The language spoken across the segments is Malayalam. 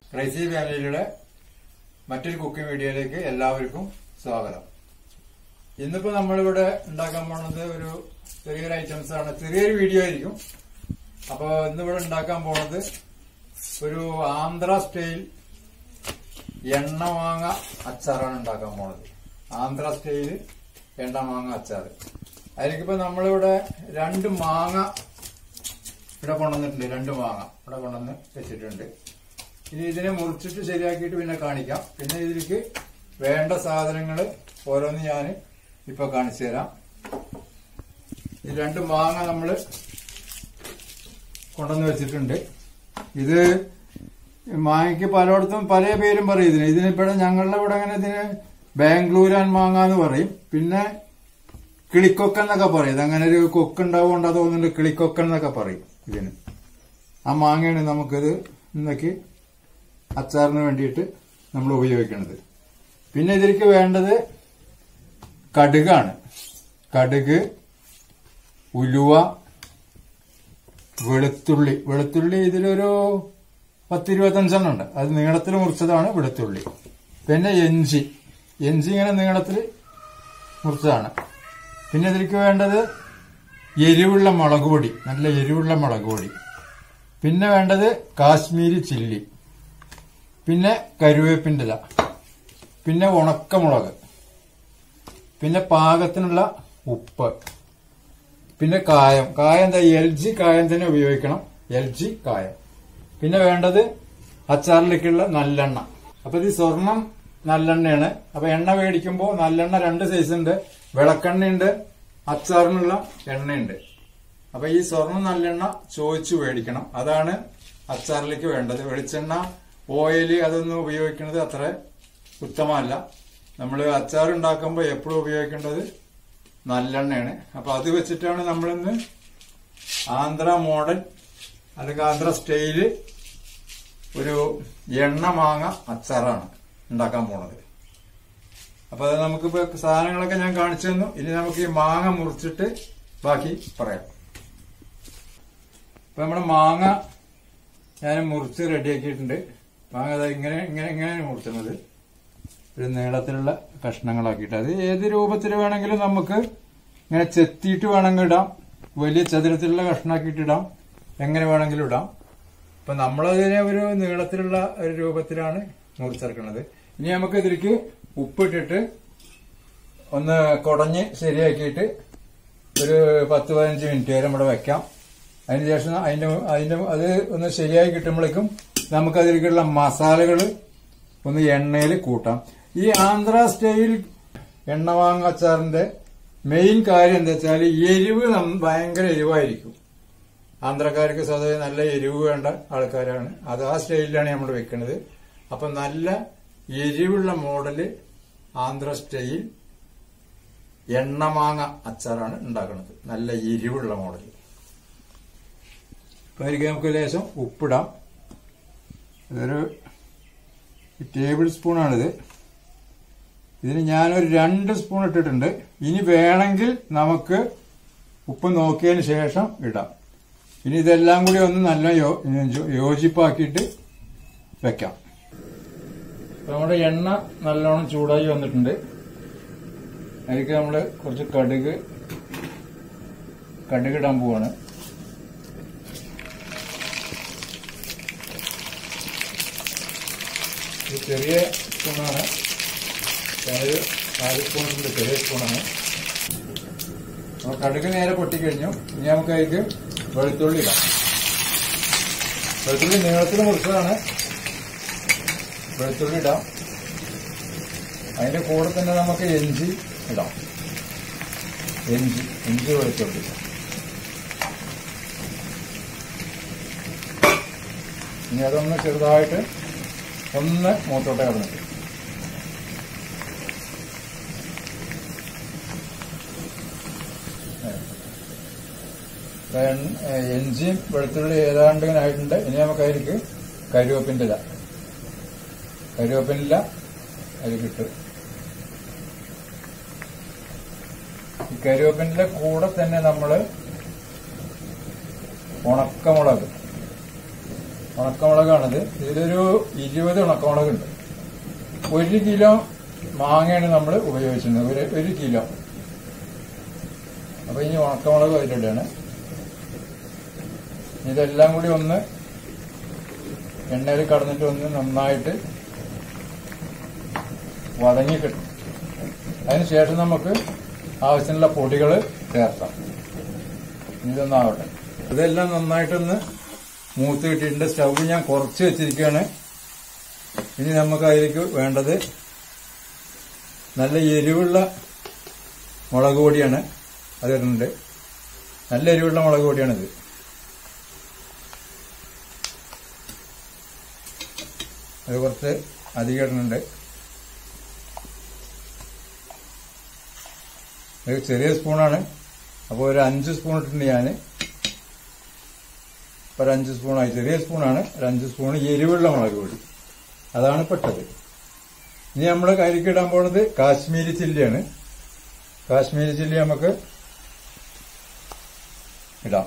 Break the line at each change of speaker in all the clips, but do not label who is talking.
ക്രൈസി ഫാമിലിയുടെ മറ്റൊരു കുക്കിംഗ് വീഡിയോയിലേക്ക് എല്ലാവർക്കും സ്വാഗതം ഇന്നിപ്പോ നമ്മളിവിടെ ഉണ്ടാക്കാൻ പോണത് ഒരു ചെറിയൊരു ഐറ്റംസ് ആണ് ചെറിയൊരു വീഡിയോ ആയിരിക്കും അപ്പൊ ഇന്നിവിടെ ഉണ്ടാക്കാൻ പോണത് ഒരു ആന്ധ്ര സ്റ്റൈൽ എണ്ണ മാങ്ങ അച്ചാറാണ് ഉണ്ടാക്കാൻ പോണത് ആന്ധ്ര സ്റ്റൈല് എണ്ണ മാങ്ങ അച്ചാർ അതിലേക്കിപ്പോ നമ്മളിവിടെ രണ്ട് മാങ്ങ ഇവിടെ കൊണ്ടുവന്നിട്ടുണ്ട് രണ്ട് മാങ്ങ ഇവിടെ കൊണ്ടുവന്ന് വെച്ചിട്ടുണ്ട് ഇനി ഇതിനെ മുറിച്ചിട്ട് ശരിയാക്കിയിട്ട് പിന്നെ കാണിക്കാം പിന്നെ ഇതിലേക്ക് വേണ്ട സാധനങ്ങൾ ഓരോന്ന് ഞാൻ ഇപ്പൊ കാണിച്ചു തരാം ഈ രണ്ട് മാങ്ങ നമ്മള് കൊണ്ടുവന്ന് വെച്ചിട്ടുണ്ട് ഇത് മാങ്ങയ്ക്ക് പലയിടത്തും പല പേരും പറയും ഇതിന് ഇതിനിവിടെ ഞങ്ങളുടെ ഇവിടെ അങ്ങനെ ഇതിന് ബാംഗ്ലൂരാൻ മാങ്ങ എന്ന് പറയും പിന്നെ കിളിക്കൊക്കൻ എന്നൊക്കെ പറയും ഇതങ്ങനെ ഒരു കൊക്ക് ഉണ്ടാവുകൊണ്ട് അത് തോന്നുന്നുണ്ട് കിളിക്കൊക്കൻ എന്നൊക്കെ പറയും ഇതിന് ആ മാങ്ങയാണ് നമുക്കിത് ഇന്നൊക്കെ അച്ചാറിന് വേണ്ടിയിട്ട് നമ്മൾ ഉപയോഗിക്കുന്നത് പിന്നെ ഇതിലേക്ക് വേണ്ടത് കടുകാണ് കടുക് ഉലുവ വെളുത്തുള്ളി വെളുത്തുള്ളി ഇതിലൊരു പത്തിരുപത്തഞ്ചെണ്ണം ഉണ്ട് അത് നീളത്തിൽ മുറിച്ചതാണ് വെളുത്തുള്ളി പിന്നെ എഞ്ചി എഞ്ചി ഇങ്ങനെ നീളത്തിൽ മുറിച്ചതാണ് പിന്നെ ഇതിലേക്ക് വേണ്ടത് എരിവുള്ള മുളക് പൊടി നല്ല എരിവുള്ള മുളക് പൊടി പിന്നെ വേണ്ടത് കാശ്മീരി ചില്ലി പിന്നെ കരുവേപ്പിൻ്റെ ഇല പിന്നെ ഉണക്കമുളക് പിന്നെ പാകത്തിനുള്ള ഉപ്പ് പിന്നെ കായം കായം എന്താ എൽ ജി കായം തന്നെ ഉപയോഗിക്കണം എൽ ജി കായം പിന്നെ വേണ്ടത് അച്ചാറിലേക്കുള്ള നല്ലെണ്ണ അപ്പൊ ഇത് സ്വർണം നല്ലെണ്ണയാണ് അപ്പൊ എണ്ണ മേടിക്കുമ്പോൾ നല്ലെണ്ണ രണ്ട് സൈസ് ഉണ്ട് വിളക്കെണ്ണയുണ്ട് അച്ചാറിനുള്ള എണ്ണയുണ്ട് അപ്പൊ ഈ സ്വർണം നല്ലെണ്ണ ചോദിച്ചു മേടിക്കണം അതാണ് അച്ചാറിലേക്ക് വേണ്ടത് വെളിച്ചെണ്ണ ഓയിൽ അതൊന്നും ഉപയോഗിക്കുന്നത് അത്ര ഉത്തമമല്ല നമ്മൾ അച്ചാർ ഉണ്ടാക്കുമ്പോൾ എപ്പോഴും ഉപയോഗിക്കേണ്ടത് നല്ലെണ്ണയാണ് അപ്പൊ അത് വെച്ചിട്ടാണ് നമ്മളിന്ന് ആന്ധ്ര മോഡൽ അല്ലെങ്കിൽ ആന്ധ്ര സ്റ്റൈല് ഒരു എണ്ണ മാങ്ങ അച്ചാറാണ് ഉണ്ടാക്കാൻ പോണത് അപ്പൊ അത് നമുക്കിപ്പോ സാധനങ്ങളൊക്കെ ഞാൻ കാണിച്ചു തന്നു ഇനി നമുക്ക് ഈ മാങ്ങ മുറിച്ചിട്ട് ബാക്കി പറയാം ഇപ്പൊ നമ്മുടെ മാങ്ങ ഞാൻ മുറിച്ച് റെഡിയാക്കിയിട്ടുണ്ട് മാങ്ങ ദാ ഇങ്ങനെ ഇങ്ങനെ ഇങ്ങനെയാണ് മുറിച്ചുന്നത് ഒരു നീളത്തിലുള്ള കഷ്ണങ്ങളാക്കിയിട്ട് അത് ഏത് രൂപത്തിൽ വേണമെങ്കിലും നമുക്ക് ഇങ്ങനെ ചെത്തിയിട്ട് വേണമെങ്കിൽ ഇടാം വലിയ ചതുരത്തിലുള്ള കഷ്ണാക്കിയിട്ട് ഇടാം എങ്ങനെ വേണമെങ്കിലും ഇടാം അപ്പൊ നമ്മളതിനെ ഒരു നീളത്തിലുള്ള ഒരു രൂപത്തിലാണ് മുറിച്ചെടുക്കുന്നത് ഇനി നമുക്ക് ഇതിലേക്ക് ഉപ്പിട്ടിട്ട് ഒന്ന് കുടഞ്ഞ് ശരിയാക്കിയിട്ട് ഒരു പത്ത് പതിനഞ്ച് മിനിറ്റ് വരെ ഇവിടെ വെക്കാം അതിനുശേഷം അതിന്റെ അതിന്റെ അത് ഒന്ന് ശരിയായി കിട്ടുമ്പോഴേക്കും നമുക്ക് അതിലേക്കുള്ള മസാലകൾ ഒന്ന് എണ്ണയിൽ കൂട്ടാം ഈ ആന്ധ്ര സ്റ്റൈൽ എണ്ണവാങ്ങ അച്ചാറിന്റെ മെയിൻ കാര്യം എന്താ വെച്ചാൽ എരിവ് നം- ഭയങ്കര എരിവായിരിക്കും ആന്ധ്രക്കാർക്ക് സ്വതവേ നല്ല എരിവ് വേണ്ട ആൾക്കാരാണ് അത് ആ സ്റ്റൈലിലാണ് നമ്മൾ വെക്കുന്നത് അപ്പൊ നല്ല എരിവുള്ള മോഡല് ആന്ധ്ര സ്റ്റൈൽ എണ്ണമാങ്ങ അച്ചാറാണ് ഉണ്ടാക്കുന്നത് നല്ല എരിവുള്ള മോഡൽ അപ്പൊ അതിലേക്ക് നമുക്ക് ലേശം ഉപ്പിടാം ഇതൊരു ടേബിൾ സ്പൂണാണിത് ഇതിന് ഞാനൊരു രണ്ട് സ്പൂൺ ഇട്ടിട്ടുണ്ട് ഇനി വേണമെങ്കിൽ നമുക്ക് ഉപ്പ് നോക്കിയതിന് ശേഷം ഇടാം ഇനി ഇതെല്ലാം കൂടി ഒന്ന് നല്ല യോ- യോജിപ്പാക്കിയിട്ട് വെക്കാം അപ്പൊ നമ്മുടെ എണ്ണ നല്ലോണം ചൂടായി വന്നിട്ടുണ്ട് അതിലേക്ക് നമ്മൾ കുറച്ച് കടുക് കടുക് ഇടാൻ പോവാണ് ഇത് ചെറിയ സ്പൂണാണ് അതായത് നാല് സ്പൂണിന്റെ ചെറിയ സ്പൂണാണ് അപ്പോൾ കടുക് നേരെ പൊട്ടിക്കഴിഞ്ഞു ഇനി നമുക്ക് അതിലേക്ക് വെളുത്തുള്ളി ഇടാം വെളുത്തുള്ളി നീളത്തിൽ മുറിച്ചതാണ് വെളുത്തുള്ളി ഇടാം അതിന്റെ കൂടെ തന്നെ നമുക്ക് എഞ്ചി ഇടാം എഞ്ചി ഇഞ്ചി വെളുത്തുള്ളി ഇനി അതൊന്ന് ചെറുതായിട്ട് ഒന്ന് മൂത്തോട്ടെ കിടന്നിട്ട് എഞ്ചിയും വെളുത്തുള്ളി ഏതാണ്ട് ഇങ്ങനെ ആയിട്ടുണ്ട് ഇനി നമുക്ക് അതിലേക്ക് കരുവേപ്പിൻ്റെ ഇല കരുവേപ്പിൻ്റെ ഇല അതിലേക്കിട്ട് ഈ കരുവേപ്പിൻ്റെ കൂടെ തന്നെ നമ്മൾ ഉണക്കമുളക് ഉണക്കമുളകാണിത് ഇതിലൊരു ഇരുപത് ഉണക്കമുളകുണ്ട് ഒരു കിലോ മാങ്ങയാണ് നമ്മൾ ഉപയോഗിച്ചിരുന്നത് ഒരു ഒരു കിലോ അപ്പൊ ഇനി ഉണക്കമുളക് അതിലിടാണ് ഇതെല്ലാം കൂടി ഒന്ന് എണ്ണയിൽ കടന്നിട്ട് ഒന്ന് നന്നായിട്ട് വതങ്ങി കിട്ടും അതിനുശേഷം നമുക്ക് ആവശ്യമുള്ള പൊടികൾ ചേർക്കാം ഇതൊന്നാവട്ടെ ഇതെല്ലാം നന്നായിട്ടൊന്ന് മൂത്ത് കിട്ടിയിട്ടുണ്ട് സ്റ്റൗ ഞാൻ കുറച്ച് വെച്ചിരിക്കുകയാണ് ഇനി നമുക്ക് അതിലേക്ക് വേണ്ടത് നല്ല എരിവുള്ള മുളക് പൊടിയാണ് അത് ഇടുന്നുണ്ട് നല്ല എരിവുള്ള മുളക് പൊടിയാണിത് അത് കുറച്ച് അധികം ഇടുന്നുണ്ട് ഇത് ചെറിയ സ്പൂണാണ് അപ്പോൾ ഒരു അഞ്ച് സ്പൂൺ ഇട്ടിട്ടുണ്ട് ഞാൻ ഒരു അഞ്ച് സ്പൂണായി ചെറിയ സ്പൂണാണ് ഒരു അഞ്ച് സ്പൂൺ എരിവുള്ള മുളക് പൊടി അതാണ് പെട്ടത് ഇനി നമ്മൾ കരിക്ക് ഇടാൻ പോണത് കാശ്മീരി ചില്ലിയാണ് കാശ്മീരി ചില്ലി നമുക്ക് ഇടാം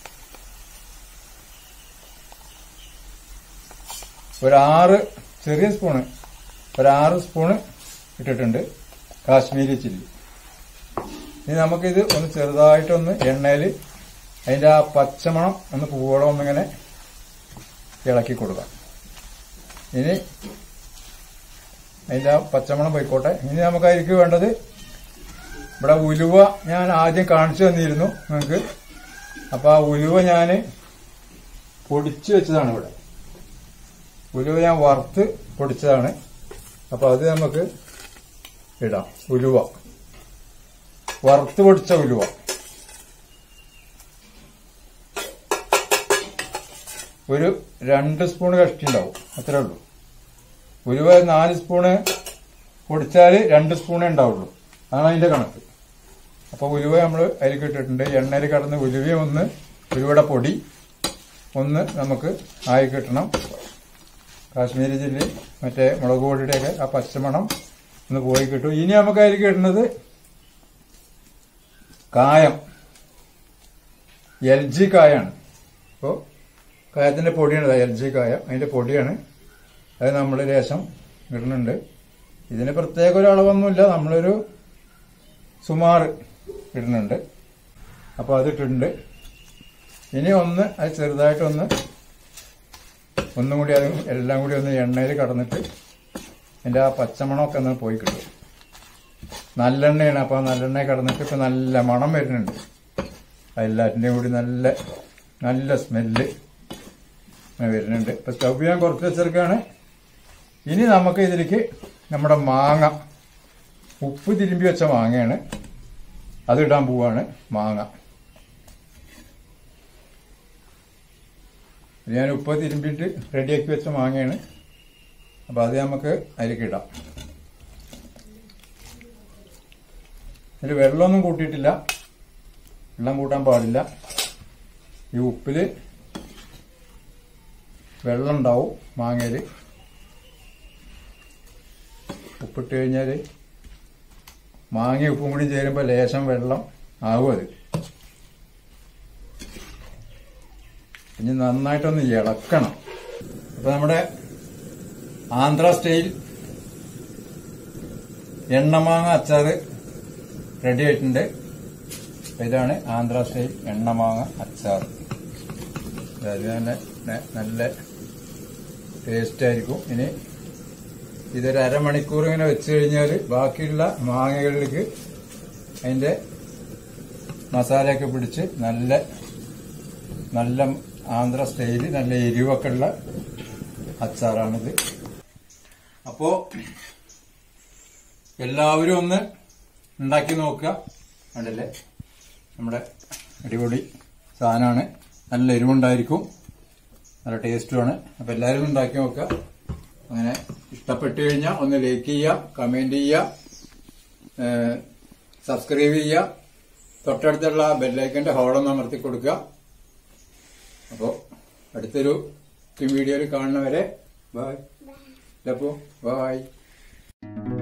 ഒരാറ് ചെറിയ സ്പൂണ് ഒരാറ് സ്പൂണ് ഇട്ടിട്ടുണ്ട് കാശ്മീരി ചില്ലി ഇനി നമുക്കിത് ഒന്ന് ചെറുതായിട്ടൊന്ന് എണ്ണയിൽ അതിന്റെ ആ പച്ചമണം ഒന്ന് പൂവോളം ഒന്നിങ്ങനെ ഇളക്കി കൊടുക്കാം ഇനി അതിന്റെ ആ പച്ചമണം പോയിക്കോട്ടെ ഇനി നമുക്ക് അതിലേക്ക് വേണ്ടത് ഇവിടെ ഉലുവ ഞാൻ ആദ്യം കാണിച്ചു തന്നിരുന്നു നിങ്ങൾക്ക് അപ്പൊ ആ ഉലുവ ഞാൻ പൊടിച്ചു വെച്ചതാണ് ഇവിടെ ഉലുവ ഞാൻ വറുത്ത് പൊടിച്ചതാണ് അപ്പൊ അത് നമുക്ക് ഇടാം ഉലുവ വറുത്ത് പൊടിച്ച ഉലുവ ഒരു രണ്ട് സ്പൂൺ കഷ്ടി ഉണ്ടാവും അത്രേ ഉള്ളൂ ഉലുവ നാല് സ്പൂണ് പൊടിച്ചാൽ രണ്ട് സ്പൂണേ ഉണ്ടാവുള്ളൂ അതാണ് അതിന്റെ കണക്ക് അപ്പൊ ഉലുവ നമ്മൾ അതിലേക്ക് ഇട്ടിട്ടുണ്ട് എണ്ണയിൽ കടന്ന് ഉലുവ ഒന്ന് ഉലുവയുടെ പൊടി ഒന്ന് നമുക്ക് ആയി കിട്ടണം കാശ്മീരി ചില്ലി മറ്റേ മുളക് പൊടിയുടെയൊക്കെ ആ പച്ചമണം ഒന്ന് പോയി കിട്ടും ഇനി നമുക്ക് അതിലേക്ക് ഇടുന്നത് കായം എൽ ജി കായാണ് അപ്പോൾ കായത്തിന്റെ പൊടിയാണ് എൽ ജി കായം അതിന്റെ പൊടിയാണ് അത് നമ്മൾ ലേശം ഇടുന്നുണ്ട് ഇതിന് പ്രത്യേക ഒരു അളവൊന്നുമില്ല നമ്മളൊരു സുമാർ ഇടുന്നുണ്ട് അപ്പോൾ അതിട്ടിട്ടുണ്ട് ഇനി ഒന്ന് അത് ചെറുതായിട്ടൊന്ന് ഒന്നും കൂടി അത് എല്ലാം കൂടി ഒന്ന് എണ്ണയിൽ കടന്നിട്ട് അതിൻ്റെ ആ പച്ചമണമൊക്കെ ഒന്ന് പോയി കിട്ടും നല്ലെണ്ണയാണ് അപ്പോൾ ആ നല്ലെണ്ണ കടന്നിട്ട് ഇപ്പം നല്ല മണം വരുന്നുണ്ട് എല്ലാറ്റിൻ്റെയും കൂടി നല്ല നല്ല സ്മെല്ല് വരുന്നുണ്ട് ഇപ്പം സ്റ്റവ് ഞാൻ കുറച്ച് വെച്ചെടുക്കുകയാണ് ഇനി നമുക്ക് ഇതിലേക്ക് നമ്മുടെ മാങ്ങ ഉപ്പ് തിരുമ്പി വെച്ച മാങ്ങയാണ് അതിടാൻ പോവാണ് മാങ്ങ ഇത് ഞാൻ ഉപ്പ് തിരുമ്പിയിട്ട് റെഡിയാക്കി വെച്ച മാങ്ങയാണ് അപ്പോൾ അത് നമുക്ക് അതിലേക്ക് ഇടാം ഇതിൽ വെള്ളമൊന്നും കൂട്ടിയിട്ടില്ല വെള്ളം കൂട്ടാൻ പാടില്ല ഈ ഉപ്പില് വെള്ളം ഉണ്ടാവും മാങ്ങയിൽ ഉപ്പിട്ട് കഴിഞ്ഞാൽ മാങ്ങ ഉപ്പും കൂടി ചേരുമ്പോൾ ലേശം വെള്ളം ആകും അത് ഇനി നന്നായിട്ടൊന്ന് ഇളക്കണം അപ്പൊ നമ്മുടെ ആന്ധ്ര സ്റ്റൈൽ എണ്ണമാങ്ങ അച്ചാറ് റെഡി ആയിട്ടുണ്ട് അപ്പൊ ഇതാണ് ആന്ധ്ര സ്റ്റൈൽ എണ്ണമാങ്ങ അച്ചാർ അത് നല്ല ന- നല്ല ടേസ്റ്റ് ആയിരിക്കും ഇനി ഇതൊരു അരമണിക്കൂർ ഇങ്ങനെ വെച്ച് കഴിഞ്ഞാൽ ബാക്കിയുള്ള മാങ്ങകളിലേക്ക് അതിന്റെ മസാലയൊക്കെ പിടിച്ച് നല്ല നല്ല ആന്ധ്ര സ്റ്റൈല് നല്ല എരിവൊക്കെ ഉള്ള അച്ചാറാണിത് അപ്പോ എല്ലാവരും ഒന്ന് ഉണ്ടാക്കി നോക്കുക കണ്ടല്ലേ നമ്മുടെ അടിപൊളി സാധനമാണ് നല്ല എരിവുണ്ടായിരിക്കും നല്ല ടേസ്റ്റുമാണ് അപ്പൊ എല്ലാവരും ഉണ്ടാക്കി നോക്കുക അങ്ങനെ ഇഷ്ടപ്പെട്ടു കഴിഞ്ഞാൽ ഒന്ന് ലൈക്ക് ചെയ്യുക കമന്റ് ചെയ്യുക ഏഹ്, സബ്സ്ക്രൈബ് ചെയ്യുക തൊട്ടടുത്തുള്ള ബെല്ലൈക്കന്റെ ഹോളൊന്ന് അമർത്തി കൊടുക്കുക അപ്പോൾ അടുത്തൊരു വീഡിയോയിൽ കാണുന്നവരെ ബൈ അപ്പോൾ ബൈ